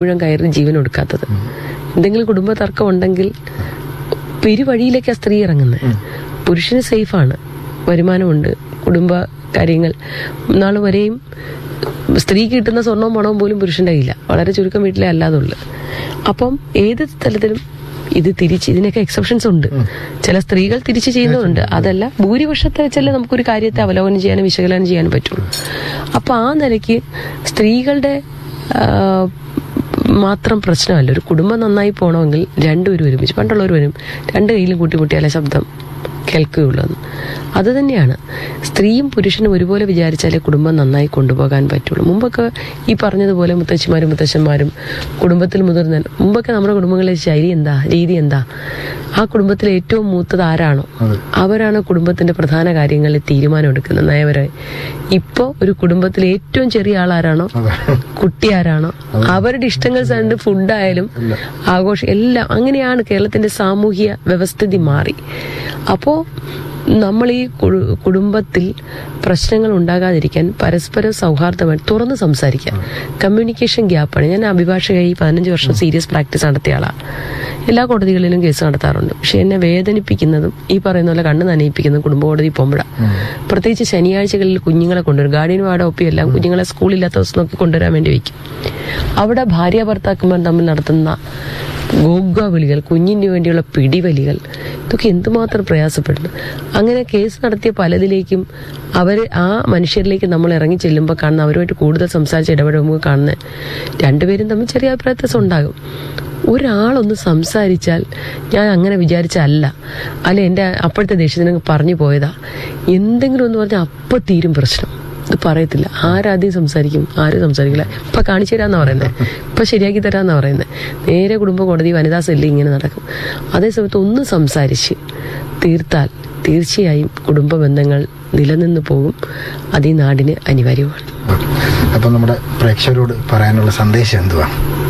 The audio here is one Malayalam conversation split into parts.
മുഴുവൻ കയറി ജീവൻ ഒടുക്കാത്തത് എന്തെങ്കിലും കുടുംബ തർക്കം ഉണ്ടെങ്കിൽ പെരുവഴിയിലേക്ക് ആ സ്ത്രീ ഇറങ്ങുന്നത് പുരുഷന് സേഫാണ് വരുമാനമുണ്ട് കുടുംബ കാര്യങ്ങൾ നാൾ വരെയും സ്ത്രീ കിട്ടുന്ന സ്വർണവും പണവും പോലും പുരുഷന്റെ കയ്യില്ല വളരെ ചുരുക്കം വീട്ടിലെ അല്ലാതുള്ളു അപ്പം ഏത് തലത്തിലും ഇത് തിരിച്ച് ഇതിനൊക്കെ എക്സെപ്ഷൻസ് ഉണ്ട് ചില സ്ത്രീകൾ തിരിച്ച് ചെയ്യുന്നതുണ്ട് അതല്ല ഭൂരിപക്ഷത്തെ വെച്ചല്ലേ നമുക്കൊരു കാര്യത്തെ അവലോകനം ചെയ്യാനും വിശകലനം ചെയ്യാനും പറ്റുള്ളൂ അപ്പൊ ആ നിലയ്ക്ക് സ്ത്രീകളുടെ ആ, മാത്രം പ്രശ്നമല്ല ഒരു കുടുംബം നന്നായി പോകണമെങ്കിൽ രണ്ടുപേരും ഒരുമിച്ച് പണ്ടുള്ളവർ വരും രണ്ട് കയ്യിലും കൂട്ടിമുട്ടിയാലേ ശബ്ദം കേൾക്കുകയുള്ളൂ എന്ന്. അത് തന്നെയാണ് സ്ത്രീയും പുരുഷനും ഒരുപോലെ വിചാരിച്ചാലേ കുടുംബം നന്നായി കൊണ്ടുപോകാൻ പറ്റുള്ളൂ മുമ്പൊക്കെ ഈ പറഞ്ഞതുപോലെ മുത്തച്ഛിമാരും മുത്തശ്ശന്മാരും കുടുംബത്തിൽ മുതിർന്ന മുമ്പൊക്കെ നമ്മുടെ കുടുംബങ്ങളിലെ ശൈലി എന്താ രീതി എന്താ ആ കുടുംബത്തിൽ ഏറ്റവും മൂത്തത് ആരാണോ അവരാണ് കുടുംബത്തിന്റെ പ്രധാന കാര്യങ്ങളിൽ തീരുമാനം എടുക്കുന്നത് നയവരെ ഇപ്പോ ഒരു കുടുംബത്തിലെ ഏറ്റവും ചെറിയ ആളാരാണോ കുട്ടി ആരാണോ അവരുടെ ഇഷ്ടങ്ങൾ കണ്ട് ഫുഡായാലും ആഘോഷം എല്ലാം അങ്ങനെയാണ് കേരളത്തിന്റെ സാമൂഹ്യ വ്യവസ്ഥിതി മാറി അപ്പോ നമ്മൾ ഈ കുടു- കുടുംബത്തിൽ പ്രശ്നങ്ങൾ ഉണ്ടാകാതിരിക്കാൻ പരസ്പരം സൗഹാർദ്ദമായി തുറന്ന് സംസാരിക്കാം കമ്മ്യൂണിക്കേഷൻ ഗ്യാപ്പാണ് ഞാൻ അഭിഭാഷകയായി പതിനഞ്ച് വർഷം സീരിയസ് പ്രാക്ടീസ് നടത്തിയ ആളാണ് എല്ലാ കോടതികളിലും കേസ് നടത്താറുണ്ട് പക്ഷെ എന്നെ വേദനിപ്പിക്കുന്നതും ഈ പറയുന്ന പോലെ കണ്ണ് നനയിപ്പിക്കുന്നതും കുടുംബ കോടതി പോകുമ്പോഴാണ് പ്രത്യേകിച്ച് ശനിയാഴ്ചകളിൽ കുഞ്ഞുങ്ങളെ കൊണ്ടുവരും ഗാർഡിയൻ വാർഡ് ഒപ്പി എല്ലാം കുഞ്ഞുങ്ങളെ സ്കൂളില്ലാത്ത ദിവസം നോക്കി കൊണ്ടുവരാൻ വേണ്ടി വയ്ക്കും അവിടെ ഭാര്യ ഭർത്താക്കന്മാർ തമ്മിൽ നടത്തുന്ന ഗോഗ വിളികൾ കുഞ്ഞിന് വേണ്ടിയുള്ള പിടിവലികൾ ഇതൊക്കെ എന്തുമാത്രം പ്രയാസപ്പെടുന്നു അങ്ങനെ കേസ് നടത്തിയ പലതിലേക്കും അവർ ആ മനുഷ്യരിലേക്ക് നമ്മൾ ഇറങ്ങി ചെല്ലുമ്പോൾ കാണുന്ന അവരുമായിട്ട് കൂടുതൽ സംസാരിച്ച് ഇടപെടുമ്പോൾ കാണുന്ന രണ്ടുപേരും തമ്മിൽ ചെറിയ അഭിപ്രായ വ്യത്യാസം ഉണ്ടാകും ഒരാളൊന്ന് സംസാരിച്ചാൽ ഞാൻ അങ്ങനെ വിചാരിച്ചല്ല അല്ല എൻ്റെ അപ്പോഴത്തെ ദേഷ്യത്തിന് പറഞ്ഞു പോയതാ എന്തെങ്കിലും ഒന്ന് പറഞ്ഞാൽ അപ്പം തീരും പ്രശ്നം ഇത് പറയത്തില്ല ആരാദ്യം സംസാരിക്കും ആരും സംസാരിക്കില്ല ഇപ്പൊ കാണിച്ചു തരാന്നാ പറയുന്നത് ഇപ്പൊ ശരിയാക്കി തരാന്നാ പറയുന്നത് നേരെ കുടുംബ കോടതി വനിതാ സെല്ല് ഇങ്ങനെ നടക്കും അതേസമയത്ത് ഒന്ന് സംസാരിച്ച് തീർത്താൽ തീർച്ചയായും കുടുംബ ബന്ധങ്ങൾ നിലനിന്ന് പോകും അത് ഈ നാടിന് അനിവാര്യമാണ് അപ്പൊ നമ്മുടെ പ്രേക്ഷകരോട് പറയാനുള്ള സന്ദേശം എന്തുവാ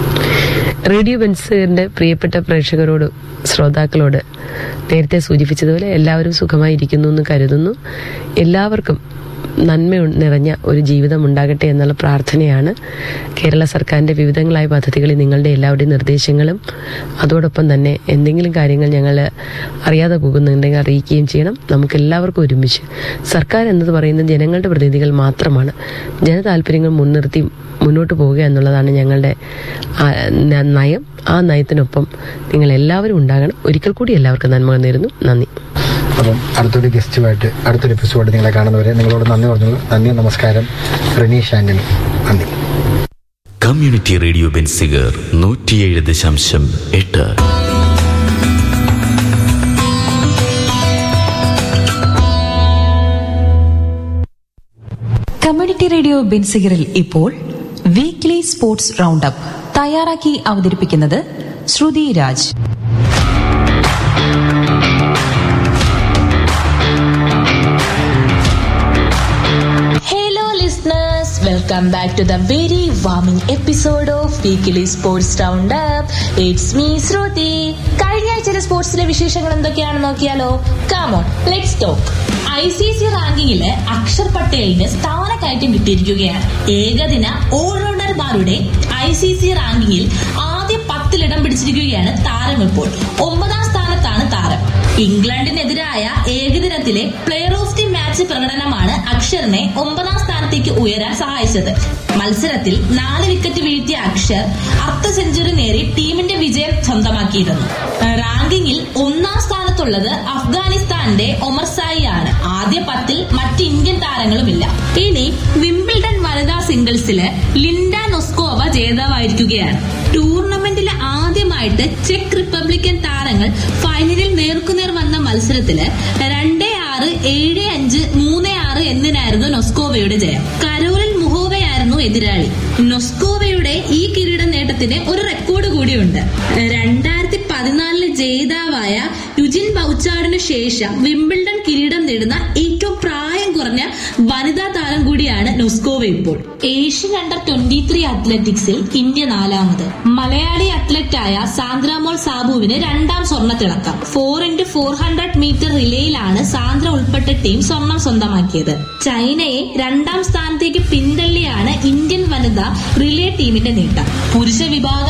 റേഡിയോ ബെൻസറിന്റെ പ്രിയപ്പെട്ട പ്രേക്ഷകരോട് ശ്രോതാക്കളോട് നേരത്തെ സൂചിപ്പിച്ചതുപോലെ എല്ലാവരും സുഖമായിരിക്കുന്നു എന്ന് കരുതുന്നു എല്ലാവർക്കും നന്മ നിറഞ്ഞ ഒരു ജീവിതം ഉണ്ടാകട്ടെ എന്നുള്ള പ്രാർത്ഥനയാണ് കേരള സർക്കാരിന്റെ വിവിധങ്ങളായ പദ്ധതികളിൽ നിങ്ങളുടെ എല്ലാവരുടെയും നിർദ്ദേശങ്ങളും അതോടൊപ്പം തന്നെ എന്തെങ്കിലും കാര്യങ്ങൾ ഞങ്ങൾ അറിയാതെ പോകുന്നുണ്ടെങ്കിൽ അറിയിക്കുകയും ചെയ്യണം നമുക്ക് എല്ലാവർക്കും ഒരുമിച്ച് സർക്കാർ എന്നത് പറയുന്നത് ജനങ്ങളുടെ പ്രതിനിധികൾ മാത്രമാണ് ജനതാല്പര്യങ്ങൾ മുൻനിർത്തി മുന്നോട്ട് പോവുക എന്നുള്ളതാണ് ഞങ്ങളുടെ ആ, ന- നയം ആ നയത്തിനൊപ്പം നിങ്ങൾ എല്ലാവരും ഉണ്ടാകണം ഒരിക്കൽ കൂടി എല്ലാവർക്കും നന്മകൾ നേരുന്നു നന്ദി അപ്പം അടുത്തൊരു ഗസ്റ്റുമായിട്ട് അടുത്തൊരു എപ്പിസോഡ് നിങ്ങളെ കാണുന്നവരെ നിങ്ങളോട് നന്ദി പറഞ്ഞു നന്ദി നമസ്കാരം റനീഷ് ആന്റണി നന്ദി കമ്മ്യൂണിറ്റി റേഡിയോ ബെൻസിഗർ നൂറ്റിയേഴ് ദശാംശം എട്ട് കമ്മ്യൂണിറ്റി റേഡിയോ ബെൻസിഗറിൽ ഇപ്പോൾ വീക്ക്ലി സ്പോർട്സ് റൗണ്ട് അപ്പ് തയ്യാറാക്കി അവതരിപ്പിക്കുന്നത് ശ്രുതി Raj Hello listeners, welcome back to the very warming episode of Weekly Sports Roundup. It's me Shruti. കഴിഞ്ഞ ആഴ്ചയിലെ സ്പോർട്സിലെ വിശേഷങ്ങൾ എന്തൊക്കെയാണെന്ന് നോക്കിയാലോ come on let's talk I C C റാങ്കിങ്ങില് അക്ഷർ പട്ടേലിന് സ്ഥാനക്കയറ്റം കിട്ടിയിരിക്കുകയാണ് ഏകദിന ഓൾറൗണ്ടർമാരുടെ ഐ സി സി റാങ്കിങ്ങിൽ ആദ്യ പത്തിലിടം പിടിച്ചിരിക്കുകയാണ് താരം ഇപ്പോൾ ഒമ്പതാം സ്ഥാനത്താണ് താരം ഇംഗ്ലണ്ടിനെതിരായ ഏകദിനത്തിലെ പ്ലെയർ ഓഫ് ദി മാച്ച് പ്രകടനമാണ് അക്ഷറിനെ ഒമ്പതാം സ്ഥാനത്തേക്ക് ഉയരാൻ സഹായിച്ചത് മത്സരത്തിൽ നാല് വിക്കറ്റ് വീഴ്ത്തിയ അക്ഷർ അർദ്ധ സെഞ്ചുറി നേടി ടീമിന്റെ വിജയം സ്വന്തമാക്കിയിരുന്നു റാങ്കിങ്ങിൽ ഒന്നാം സ്ഥാനത്തുള്ളത് അഫ്ഗാനിസ്ഥാന്റെ ഒമർ സായി ആണ് ആദ്യ പത്തിൽ മറ്റ് ഇന്ത്യൻ താരങ്ങളുമില്ല ഇനി വിംബിൾഡൺ വനിതാ സിംഗിൾസില് ലിൻഡ നൊസ്കോവ ജേതാവായിരിക്കുകയാണ് ടൂർണമെന്റിലെ ആദ്യമായിട്ട് ചെക്ക് റിപ്പബ്ലിക്കൻ താരങ്ങൾ ഫൈനലിൽ നേർക്കുനേർ വന്ന മത്സരത്തില് രണ്ട് ആറ് ഏഴ് അഞ്ച് മൂന്ന് ആറ് എന്നിനായിരുന്നു നൊസ്കോവയുടെ ജയം കരോലിൻ മുഹോവയായിരുന്നു എതിരാളി നൊസ്കോവയുടെ ഈ കിരീട നേട്ടത്തിന് ഒരു റെക്കോർഡ് കൂടിയുണ്ട് രണ്ടായിരത്തി പതിനാലിലെ ജേതാവായ യുജിൻ ബൗച്ചാർഡിന് ശേഷം വിംബിൾഡൺ കിരീടം നേടുന്ന ഏറ്റവും പ്രായം കുറഞ്ഞ വനിതാ താരം കൂടിയാണ് നുസ്കോവ ഇപ്പോൾ ഏഷ്യൻ അണ്ടർ ട്വന്റി ത്രീ അത്ലറ്റിക്സിൽ ഇന്ത്യ നാലാമത് മലയാളി അത്ലറ്റായ സാന്ദ്രാമോൾ സാബുവിന് രണ്ടാം സ്വർണ്ണ തിളക്കം four into four hundred metre റിലേയിലാണ് സാന്ദ്ര ഉൾപ്പെട്ട ടീം സ്വർണം സ്വന്തമാക്കിയത് ചൈനയെ രണ്ടാം സ്ഥാനത്തേക്ക് പിന്തള്ളിയാണ് ഇന്ത്യൻ വനിത റിലേ ടീമിന്റെ നേട്ടം പുരുഷ വിഭാഗ